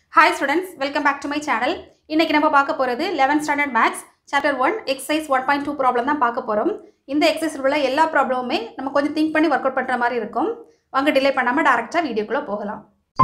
Hi students welcome back to my channel இன்னைக்கு நம்ம பார்க்க போகிறது 11th standard maths chapter one exercise one point two problem தான் பார்க்க போகிறோம் இந்த எக்ஸசைஸில் உள்ள எல்லா ப்ராப்ளமுமே நம்ம கொஞ்சம் திங்க் பண்ணி ஒர்க் அவுட் பண்ணுற மாதிரி இருக்கும் வாங்க டிலே பண்ணாமல் டேரெக்டாக வீடியோக்குள்ளே போகலாம்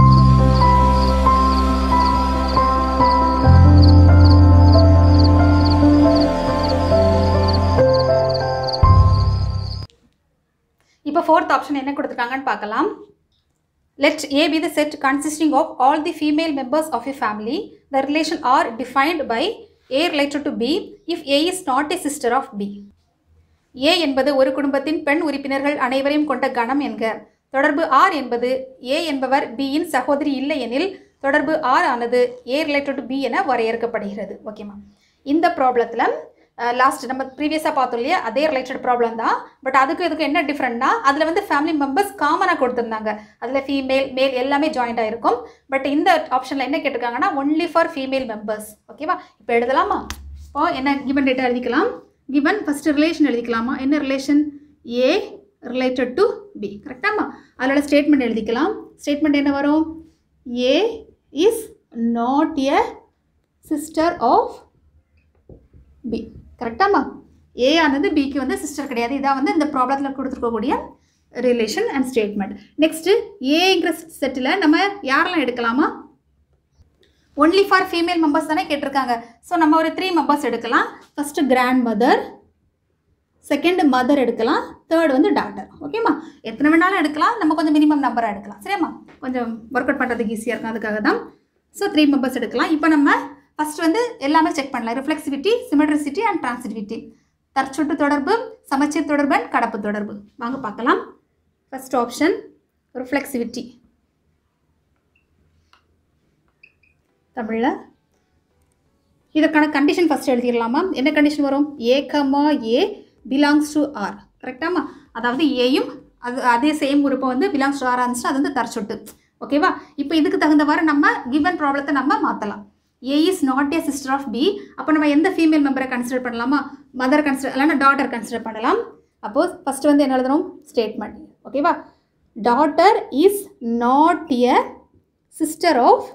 இப்போ ஃபோர்த் ஆப்ஷன் என்ன கொடுத்துருக்காங்கன்னு பார்க்கலாம் Let A be the set consisting of all the female members of a family. The relation R defined by A related to B if A is not a sister of B. A என்பது ஒரு குடும்பத்தின் பெண் உறுப்பினர்கள் அனைவரையும் கொண்ட கணம் என்க தொடர்பு R என்பது A என்பவர் B இன் சகோதரி இல்லை எனில் தொடர்பு R ஆனது A related to B என வரையறுக்கப்படுகிறது ஓகேமா இந்த ப்ராப்ளத்தில் லாஸ்ட் நம்ம ப்ரீவியஸாக பார்த்தோம் இல்லையா அதே ரிலேட்டட் ப்ராப்ளம் தான் பட் அதுக்கு இதுக்கு என்ன டிஃப்ரெண்ட்னா அதில் வந்து ஃபேமிலி மெம்பர்ஸ் காமனாக கொடுத்துருந்தாங்க அதில் ஃபீமேல் மேல் எல்லாமே ஜாயிண்ட் ஆயிருக்கும் பட் இந்த ஆப்ஷனில் என்ன கேட்டிருக்காங்கன்னா ஒன்லி ஃபார் ஃபீமேல் மெம்பர்ஸ் ஓகேவா இப்போ எழுதலாமா இப்போ என்ன கிவன் டேட்டா எழுதிக்கலாம் கிவன் ஃபஸ்ட்டு ரிலேஷன் எழுதிக்கலாமா என்ன relation A related to B கரெக்டாமா அதோட ஸ்டேட்மெண்ட் எழுதிக்கலாம் ஸ்டேட்மெண்ட் என்ன வரும் A is not a sister of B கரெக்டாமா ஏ ஆனது பிக்கு வந்து சிஸ்டர் கிடையாது இதான் வந்து இந்த ப்ராப்ளத்தில் கொடுத்துருக்கக்கூடிய ரிலேஷன் அண்ட் ஸ்டேட்மெண்ட் நெக்ஸ்ட்டு ஏங்கிற செட்டில் நம்ம யாரெல்லாம் எடுக்கலாமா ஒன்லி ஃபார் ஃபீமேல் மெம்பர்ஸ் தானே கேட்டிருக்காங்க ஸோ நம்ம ஒரு த்ரீ மெம்பர்ஸ் எடுக்கலாம் first grand mother second mother எடுக்கலாம் தேர்ட் வந்து டாக்டர் ஓகேம்மா எத்தனை வேணாலும் எடுக்கலாம் நம்ம கொஞ்சம் மினிமம் நம்பராக எடுக்கலாம் சரியாம்மா கொஞ்சம் ஒர்க் அவுட் பண்ணுறதுக்கு ஈஸியாக இருக்கும் அதுக்காக தான் ஸோ த்ரீ மெம்பர்ஸ் எடுக்கலாம் இப்போ நம்ம ஃபஸ்ட் வந்து எல்லாமே செக் பண்ணலாம் ரிஃப்ளெக்சிவிட்டி சிமெட்ரிசிட்டி அண்ட் டிரான்சிட்டிவிட்டி தற்சுட்டு தொடர்பு சமச்சீர் தொடர்பு அண்ட் கடப்பு தொடர்பு வாங்க பார்க்கலாம் ஃபர்ஸ்ட் ஆப்ஷன் ரிஃப்ளெக்சிவிட்டி தமிழில் இதற்கான கண்டிஷன் ஃபஸ்ட் எழுதிடலாமா என்ன கண்டிஷன் வரும் A comma A belongs to R கரெக்டாமா அதாவது ஏயும் அது அதே சேம் குரூப்பை வந்து பிலாங்ஸ் டு ஆர் இருந்துச்சுன்னா அது வந்து தற்சொட்டு ஓகேவா இப்போ இதுக்கு தகுந்தவாறு நம்ம கிவன் ப்ராப்ளத்தை நம்ம மாற்றலாம் A is not a sister of B அப்போ நம்ம எந்த ஃபீமேல் மெம்பரை கன்சிடர் பண்ணலாமா மதர் கன்சிடர் இல்லைன்னா டாட்டர் கன்சிடர் பண்ணலாம் அப்போது ஃபஸ்ட்டு வந்து என்ன எழுதணும் ஸ்டேட்மெண்ட் ஓகேவா daughter is not a sister of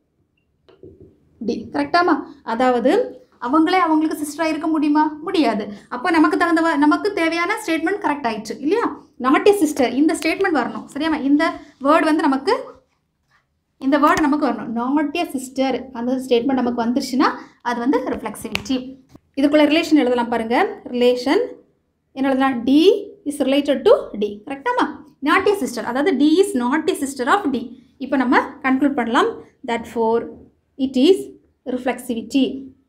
D கரெக்டாமா அதாவது அவங்களே அவங்களுக்கு சிஸ்டராக இருக்க முடியுமா முடியாது அப்போ நமக்கு தகுந்த நமக்கு தேவையான ஸ்டேட்மெண்ட் கரெக்ட் ஆயிடுச்சு இல்லையா நாட் ஏ சிஸ்டர் இந்த ஸ்டேட்மெண்ட் வரணும் சரியாமா இந்த வேர்டு வந்து நமக்கு இந்த வேர்டு நமக்கு வரணும் நாட் ஏ சிஸ்டர் அந்த ஸ்டேட்மெண்ட் நமக்கு வந்துருச்சுன்னா அது வந்து ரிஃப்ளெக்சிவிட்டி இதுக்குள்ள ரிலேஷன் எழுதலாம் பாருங்க ரிலேஷன் என்ன எழுதலாம் D is related to D கரெக்டாமா நாட் ஏ சிஸ்டர் அதாவது D is not a sister of D இப்போ நம்ம கன்க்ளூட் பண்ணலாம் that for it is reflexivity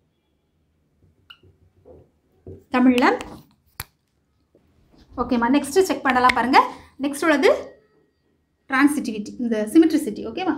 தமிழில் ஓகேம்மா நெக்ஸ்ட்டு செக் பண்ணலாம் பாருங்கள் நெக்ஸ்ட் உள்ளது டிரான்சிட்டிவிட்டி இந்த சிமெட்ரிசிட்டி ஓகேவா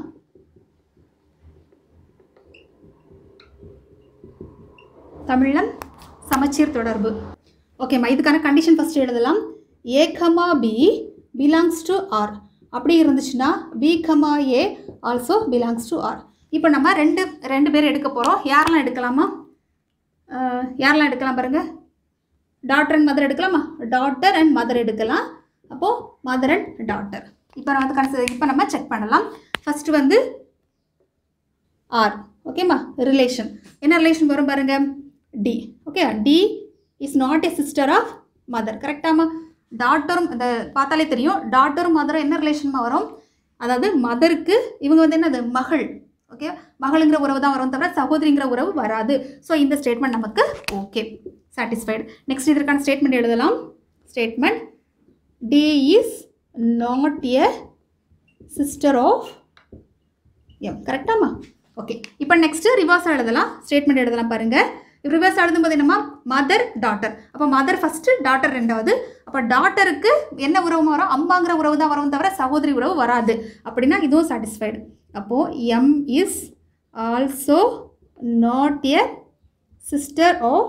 தமிழில் சமச்சீர் தொடர்பு ஓகேம்மா இதுக்கான கண்டிஷன் ஃபஸ்ட்டு எழுதலாம் A comma B belongs to R அப்படி இருந்துச்சுன்னா B comma A also belongs to R இப்போ நம்ம ரெண்டு ரெண்டு பேர் எடுக்க போகிறோம் யாரெல்லாம் எடுக்கலாமா அஹ், யாரெல்லாம் எடுக்கலாம் பாருங்கள் டாட்டர் அண்ட் மதர் எடுக்கலாமா டாட்டர் அண்ட் மதர் எடுக்கலாம் அப்போது மதர் அண்ட் டாட்டர் இப்போ நம்ம வந்து கன்சி இப்போ நம்ம செக் பண்ணலாம் ஃபஸ்ட்டு வந்து ஆர் ஓகேம்மா ரிலேஷன் என்ன ரிலேஷன் வரும் பாருங்க D okay D is not a sister of mother கரெக்டாமா டாட்டரும் இந்த பார்த்தாலே தெரியும் டாட்டரும் மதரும் என்ன ரிலேஷன்மா வரும் அதாவது மதருக்கு இவங்க வந்து என்னது மகள் ஓகே மகளுங்கிற உறவு தான் வரும் தவிர சகோதரிங்கிற உறவு வராது ஸோ இந்த ஸ்டேட்மெண்ட் நமக்கு ஓகே சாட்டிஸ்ஃபைடு நெக்ஸ்ட் இதற்கான ஸ்டேட்மெண்ட் எழுதலாம் statement D is not a sister of M கரெக்டாமா ஓகே இப்போ நெக்ஸ்ட்டு ரிவர்ஸாக எழுதலாம் ஸ்டேட்மெண்ட் எழுதலாம் பாருங்கள் ரிவர்ஸ் எழுதும்போது என்னம்மா மதர் டாட்டர் அப்போ மதர் ஃபஸ்ட்டு டாட்டர் ரெண்டாவது அப்போ டாட்டருக்கு என்ன உறவு வரும் அம்மாங்கிற உறவு தான் வரும் தவிர சகோதரி உறவு வராது அப்படின்னா இதுவும் சாட்டிஸ்ஃபைடு அப்போது M is also not a sister of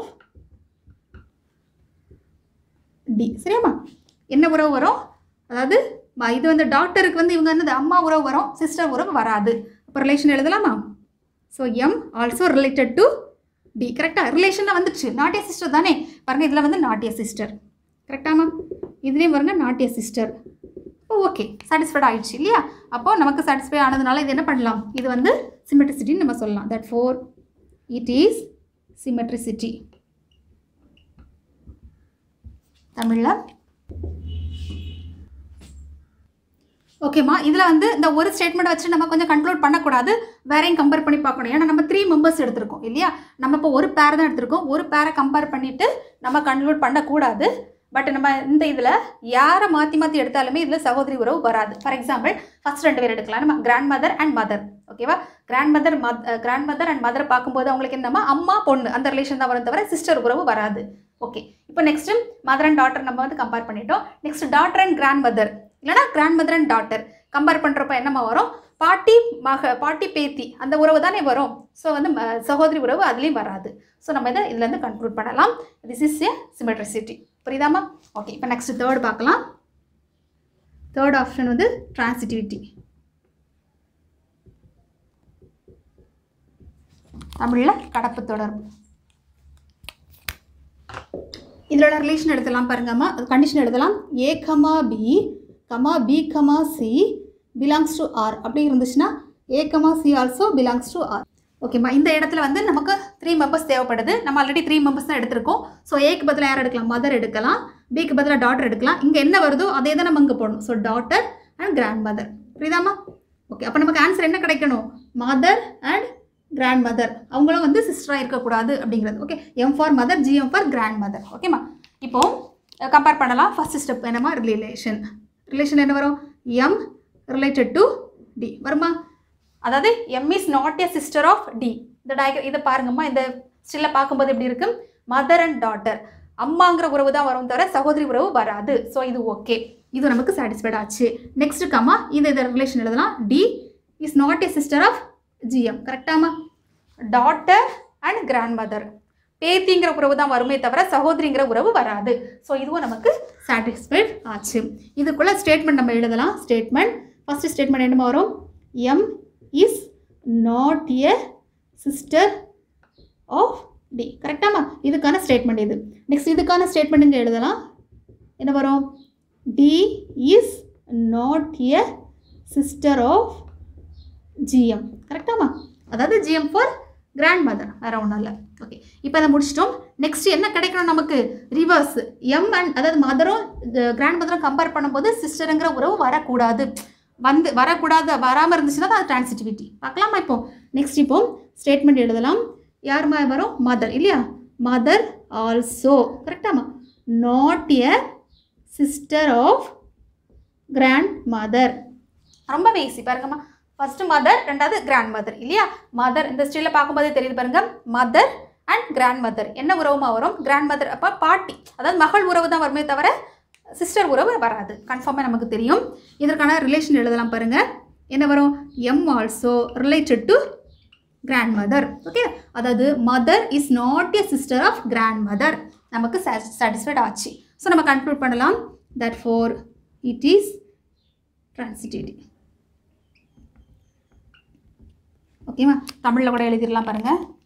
D சரியாம்மா என்ன உறவு வரும் அதாவது ம- இது வந்து டாக்டருக்கு வந்து இவங்க என்னது அம்மா உறவு வரும் சிஸ்டர் உறவு வராது அப்போ ரிலேஷன் எழுதலாமா so M also related to D கரெக்டாக ரிலேஷனில் வந்துடுச்சு நாட்டிய சிஸ்டர் தானே பாருங்கள் இதில் வந்து நாட்டிய சிஸ்டர் கரெக்டாமா இதுலேயும் பாருங்க நாட்டிய சிஸ்டர் ஓகே சாட்டிஸ்ஃபைட் ஆயிடுச்சு இல்லையா அப்போ நமக்கு சாட்டிஸ்ஃபை ஆனதுனால இது என்ன பண்ணலாம் இது வந்து சிமெட்ரிசிட்டின்னு நம்ம சொல்லலாம் that for it is symmetricity தமிழில் ஓகேம்மா இதில் வந்து இந்த ஒரு ஸ்டேட்மெண்ட் வச்சு நம்ம கொஞ்சம் கன்க்ளூட் பண்ணக்கூடாது வேறையும் கம்பேர் பண்ணி பார்க்கணும் ஏன்னா நம்ம த்ரீ மெம்பர்ஸ் எடுத்திருக்கோம் இல்லையா நம்ம இப்போ ஒரு பேர் தான் எடுத்திருக்கோம் ஒரு பேரை கம்பேர் பண்ணிவிட்டு நம்ம கன்க்ளூட் பண்ணக்கூடாது பட் நம்ம இந்த இதில் யாரை மாற்றி மாற்றி எடுத்தாலுமே இதில் சகோதரி உறவு வராது ஃபார் எக்ஸாம்பிள் ஃபர்ஸ்ட் ரெண்டு பேர் எடுக்கலாம் நம்ம கிராண்ட் மதர் அண்ட் மதர் ஓகேவா கிராண்ட் மதர் மத் கிராண்ட் மதர் அண்ட் மதர் பார்க்கும்போது அவங்களுக்கு என்னமா அம்மா பொண்ணு அந்த ரிலேஷன் தான் வரும் தவிர சிஸ்டர் உறவு வராது ஓகே இப்போ நெக்ஸ்ட் மதர் அண்ட் டாட்டர் நம்ம வந்து கம்பேர் பண்ணிட்டோம் next daughter and grand mother இல்லைனா grand mother and daughter compare பண்ணுறப்ப என்னமா வரும் பாட்டி மக பாட்டி பேத்தி அந்த உறவு தானே வரும் ஸோ வந்து ம- சகோதரி உறவு அதுலேயும் வராது ஸோ நம்ம இதை இதுலேருந்து கன்க்ளூட் பண்ணலாம் திஸ் இஸ் ஏ சிமெட்ரிசிட்டி புரியுதாம்மா ஓகே இப்போ நெக்ஸ்ட் தேர்ட் பார்க்கலாம் தேர்ட் ஆப்ஷன் வந்து டிரான்சிட்டிவிட்டி தமிழில் கடப்பு தொடர்பு இதோட ரிலேஷன் எடுத்துலாம் பாருங்கம்மா கண்டிஷன் எழுதலாம் A comma B comma B comma C belongs to R அப்படி இருந்துச்சுன்னா A comma C also belongs to R ஓகேம்மா இந்த இடத்துல வந்து நமக்கு த்ரீ மெம்பர்ஸ் தேவைப்படுது நம்ம ஆல்ரெடி த்ரீ மெம்பர்ஸ் தான் எடுத்திருக்கோம் ஸோ ஏக்கு பதிலாக யார் எடுக்கலாம் மதர் எடுக்கலாம் பிக்கு பதிலாக டாட்டர் எடுக்கலாம் இங்கே என்ன வருதோ அதே தான் நம்ம இங்கே போடணும் so daughter and grand mother புரியுதாம்மா ஓகே அப்போ நமக்கு ஆன்சர் என்ன கிடைக்கணும் மதர் அண்ட் கிராண்ட் மதர் அவங்களும் வந்து சிஸ்டராக இருக்கக்கூடாது அப்படிங்கிறது okay M for mother GM for grand mother ஓகேம்மா இப்போ கம்பேர் பண்ணலாம் ஃபர்ஸ்ட் ஸ்டெப் என்னமா ரிலேஷன் ரிலேஷன் என்ன வரும் எம் ரிலேட்டட் டு டி வருமா அதாவது M is not a sister of D இந்த டயக்ராம் இதை பாருங்கம்மா இந்த ஸ்டில்ல பார்க்கும்போது எப்படி இருக்கு மதர் அண்ட் டாட்டர் அம்மாங்கிற உறவு தான் வரும் தவிர சகோதரி உறவு வராது ஸோ இது ஓகே இது நமக்கு சாட்டிஸ்ஃபைட் ஆச்சு நெக்ஸ்ட் கம்மா இந்த இதை ரிலேஷன் எழுதலாம் D is not a sister of GM கரெக்டாமா டாட்டர் அண்ட் கிராண்ட் மதர் பேத்திங்கிற உறவு தான் வருமே தவிர சகோதரிங்கிற உறவு வராது ஸோ இதுவும் நமக்கு சாட்டிஸ்ஃபைட் ஆச்சு இதுக்குள்ள ஸ்டேட்மெண்ட் நம்ம எழுதலாம் ஸ்டேட்மெண்ட் ஃபர்ஸ்ட் ஸ்டேட்மெண்ட் என்னமா வரும் M is not a sister of D கரெக்டாமா இதுக்கான ஸ்டேட்மெண்ட் இது நெக்ஸ்ட் இதுக்கான ஸ்டேட்மெண்ட் இங்கே எழுதலாம் என்ன வரும் D is not a sister of GM கரெக்டாமா அதாவது ஜிஎம் ஃபார் கிராண்ட் மதர் வேறு ஒன்றும் இல்லை ஓகே இப்போ அதை முடிச்சிட்டோம் நெக்ஸ்ட் என்ன கிடைக்கணும் நமக்கு ரிவர்ஸ் எம் அண்ட் அதாவது மதரும் கிராண்ட் மதரும் கம்பேர் பண்ணும்போது சிஸ்டருங்கிற உறவு வரக்கூடாது வந்து வரக்கூடாது வராமல் இருந்துச்சுன்னா தான் அது டிரான்சிட்டிவிட்டி பார்க்கலாமா இப்போ நெக்ஸ்ட் இப்போ ஸ்டேட்மெண்ட் எழுதலாம் யார் மா வரும் மதர் இல்லையா மதர் ஆல்சோ கரெக்டாமா not a sister of grand mother ரொம்பவே ஈஸி பாருங்கம்மா ஃபர்ஸ்ட் மதர் ரெண்டாவது கிராண்ட் மதர் இல்லையா மதர் இந்த ஸ்டில்ல பார்க்கும்போதே தெரியுது பாருங்க மதர் அண்ட் கிராண்ட் மதர் என்ன உறவுமா வரும் கிராண்ட் மதர் அப்போ பாட்டி அதாவது மகள் உறவு தான் வருமே தவிர சிஸ்டர் உறவு வராது கன்ஃபார்மாக நமக்கு தெரியும் இதற்கான ரிலேஷன் எழுதலாம் பாருங்க என்ன வரும் M also related to grand mother okay அதாவது mother is not a sister of grand mother நமக்கு சாட்டிஸ்ஃபைட் ஆச்சு ஸோ நம்ம கன்க்ளூட் பண்ணலாம் that for it is transitivity ஓகேவா தமிழில் கூட எழுதிடலாம் பாருங்கள்